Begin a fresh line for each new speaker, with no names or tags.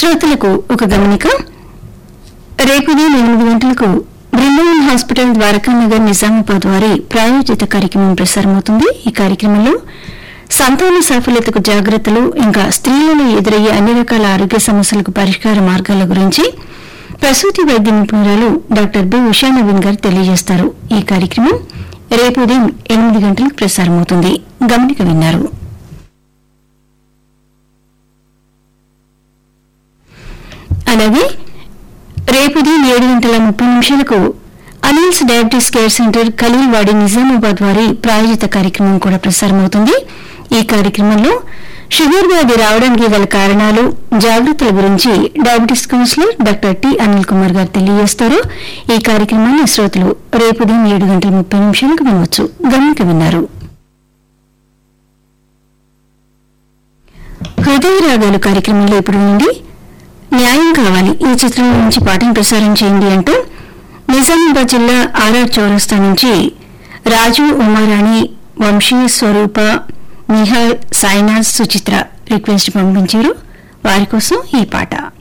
శ్రోతలకు ఒక గమనిక రేపు ఉదయం ఎనిమిది గంటలకు బృందావన్ హాస్పిటల్ ద్వారకానగర్ నిజామాబాద్ వారి ప్రాయోజిత కార్యక్రమం ప్రసారమవుతుంది ఈ కార్యక్రమంలో సంతాన సాఫల్యతకు జాగ్రత్తలు ఇంకా స్త్రీలలో ఎదురయ్యే అన్ని రకాల ఆరోగ్య సమస్యలకు పరిష్కార మార్గాల గురించి ప్రసూతి వైద్య నిపుణురాలు డాక్టర్ బి ఉషా నవీన్ గారు తెలియజేస్తారు ఈ కార్యక్రమం రేపు ఉదయం ఎనిమిది గంటలకు ప్రసారమవుతుంది గమనిక విన్నారు అలాగే రేపు ఉదయం ఏడు గంటల ముప్పై నిమిషాలకు Anil's diabetes care centre Khaleelwadi Nizamabad వారి ప్రాయోజిత కార్యక్రమం కూడా ప్రసారమవుతుంది ఈ కార్యక్రమంలో షుగర్ వ్యాధి రావడానికి గల కారణాలు జాగ్రత్తల గురించి diabetes counsellor doctor T Anil Kumar గారు తెలియజేస్తారు ఈ కార్యక్రమాన్ని శ్రోతలు రేపు ఉదయం ఏడు గంటల ముప్పై నిమిషాలకు వినవచ్చు గమనిక విన్నారు హృదయ రాగాలు కార్యక్రమంలో ఇప్పుడు నుండి న్యాయం కావాలి ఈ చిత్రం నుంచి పాటను ప్రసారం చేయండి అంటూ నిజామాబాద్ జిల్లా ఆర్ఆర్ చౌరస్తా నుంచి రాజు ఉమారాణి వంశీ స్వరూప నిహాల్ సాయినాథ్ సుచిత్ర రిక్వెస్ట్ పంపించారు వారి కోసం ఈ పాట